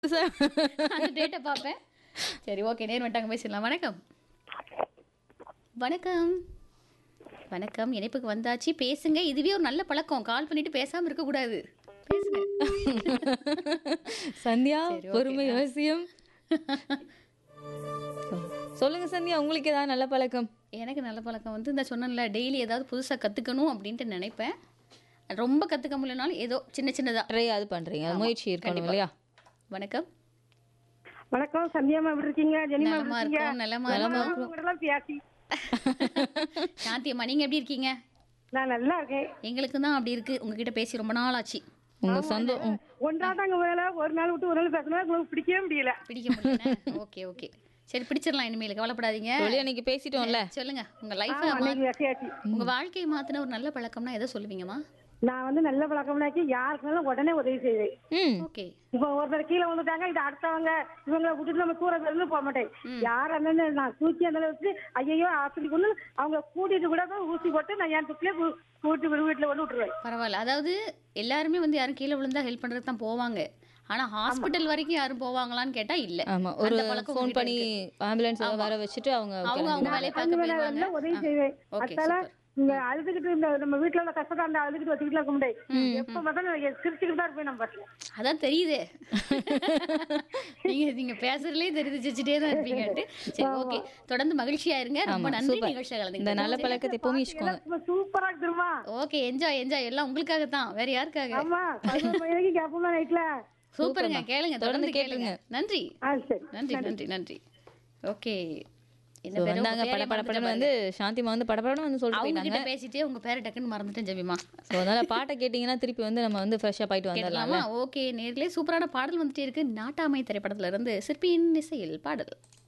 அந்த டேட்டை பார்ப்பேன் சரி ஓகே நேர் வந்துட்டாங்க பேசிடலாம் வணக்கம் வணக்கம் வணக்கம் இணைப்புக்கு வந்தாச்சு பேசுங்க இதுவே ஒரு நல்ல பழக்கம் கால் பண்ணிட்டு பேசாம இருக்க கூடாது பேசுங்க சந்தியா சரி, okay. பொறுமை அவசியம் சொல்லுங்க சந்தியா உங்களுக்கு ஏதாவது நல்ல பழக்கம் எனக்கு நல்ல பழக்கம் வந்து இந்த சொன்னேன்ல டெய்லி ஏதாவது புதுசா கத்துக்கணும் அப்படின்ட்டு நினைப்பேன் ரொம்ப கத்துக்க முடியலனாலும் ஏதோ சின்ன சின்னதா ட்ரை அது பண்றீங்க அது முயற்சி இருக்கணும் கண்டிப்பா. இல்லையா வணக்கம் வணக்கம் சந்தியாமா எப்படி இருக்கீங்க ஜெனிமா நலமா எப்படி இருக்கீங்க இருக்கோம் நலமா நலமா இருக்கோம் இருக்கோம். உங்களெல்லாம் பேசி சாந்தியம்மா நீங்க எப்படி இருக்கீங்க நான் நல்லா இருக்கேன் எங்களுக்கு தான் அப்படி இருக்கு உங்ககிட்ட பேசி ரொம்ப நாள் ஆச்சு உங்க சொந்த உம், ஒன்றா தாங்க வேலை ஒரு நாள் விட்டு ஒரு நாள் பேசினா உங்களுக்கு பிடிக்கவே முடியல பிடிக்க முடியல ஓகே ஓகே சரி பிடிச்சிடலாம் இனிமேல் கவலைப்படாதீங்க சொல்லி அன்னைக்கு பேசிட்டோம்ல சொல்லுங்க உங்க லைஃப் அன்னைக்கு விசையாச்சு உங்க வாழ்க்கையை மாத்தின ஒரு நல்ல பழக்கம்னா எதை சொல்லுவீங்கம்மா நான் வந்து நல்ல பழக்கம்னாக்கி யாருக்குனாலும் உடனே உதவி செய்வேன் ம் ஓகே இப்போ ஒருத்தர் கீழே வந்துட்டாங்க இது அடுத்தவங்க இவங்களை விட்டுட்டு நம்ம தூர இருந்து போக மாட்டேன் யார் அந்த நான் தூக்கி அந்த வச்சு ஐயோ ஆஸ்பத்திரி கொண்டு அவங்க கூட்டிட்டு கூட போய் ஊசி போட்டு நான் என் துக்கிலே கூட்டி வீட்டுல கொண்டு விட்டுருவேன் பரவாயில்ல அதாவது எல்லாருமே வந்து யாரும் கீழே விழுந்தா ஹெல்ப் பண்றதுக்கு தான் போவாங்க ஆனா ஹாஸ்பிட்டல் வரைக்கும் யாரும் போவாங்களான்னு கேட்டா இல்ல ஆமா ஒரு அந்த பழக்கம் ஃபோன் உங்ககிட்ட பண்ணி இருக்கு. ஆம்புலன்ஸ் வர வச்சுட்டு அவங்க அவங்க அவங்க வேலையை பார்க்க போயிருவாங்க நல்லா உதவி செய்வேன் ஓகே அதனால இங்க அழுதுகிட்டு இந்த நம்ம வீட்டுல உள்ள கஷ்டத்தை அந்த அழுதுகிட்டு வச்சுக்கிட்டு இருக்க முடியாது எப்ப பார்த்தாலும் நான் சிரிச்சுக்கிட்டு தான் இருப்பேன் நம்ம பாட்டுல அதான் தெரியுதே நீங்க நீங்க பேசுறதுலயே தெரிஞ்சு சிரிச்சுட்டே தான் இருப்பீங்கன்ட்டு சரி ஓகே தொடர்ந்து மகிழ்ச்சியா இருங்க ரொம்ப ஆமா, நன்றி super. நிகழ்ச்சியா இந்த கலந்துக்கிட்டீங்க நல்ல பழக்கத்தை எப்பவுமே வச்சுக்கோங்க எல்லாம் சூப்பரா இருக்குமா ஓகே என்ஜாய் என்ஜாய் எல்லாம் உங்களுக்காக தான் வேற யாருக்காக ஆமா பதினோரு மணிக்கு கேப்போமா நைட்ல சூப்பருங்க கேளுங்க தொடர்ந்து கேளுங்க நன்றி ஆ சரி நன்றி நன்றி நன்றி ஓகே என்ன So, பேரு? உங்க வந்தாங்க பேரை பட படப்படன்னு மறந்துட்டேன் வந்து சாந்திமா வந்து படப்படன்னு வந்து சொல்லிட்டு அவங்க போயிட்டாங்க கிட்ட பேசிட்டே உங்க பேரை டக்குன்னு மறந்துட்டேன் ஜெபிமா ஸோ அதனால பாட்டை கேட்டிங்கன்னா திருப்பி வந்து நம்ம வந்து ஃப்ரெஷ்ஷாக போயிட்டு வந்துடலாம் கேட்கலாமா ஓகே நேர்களே சூப்பரான பாடல் வந்துட்டே இருக்கு நாட்டாமை திரைப்படத்துல இருந்து சிற்பியின் இசையில் பாடல்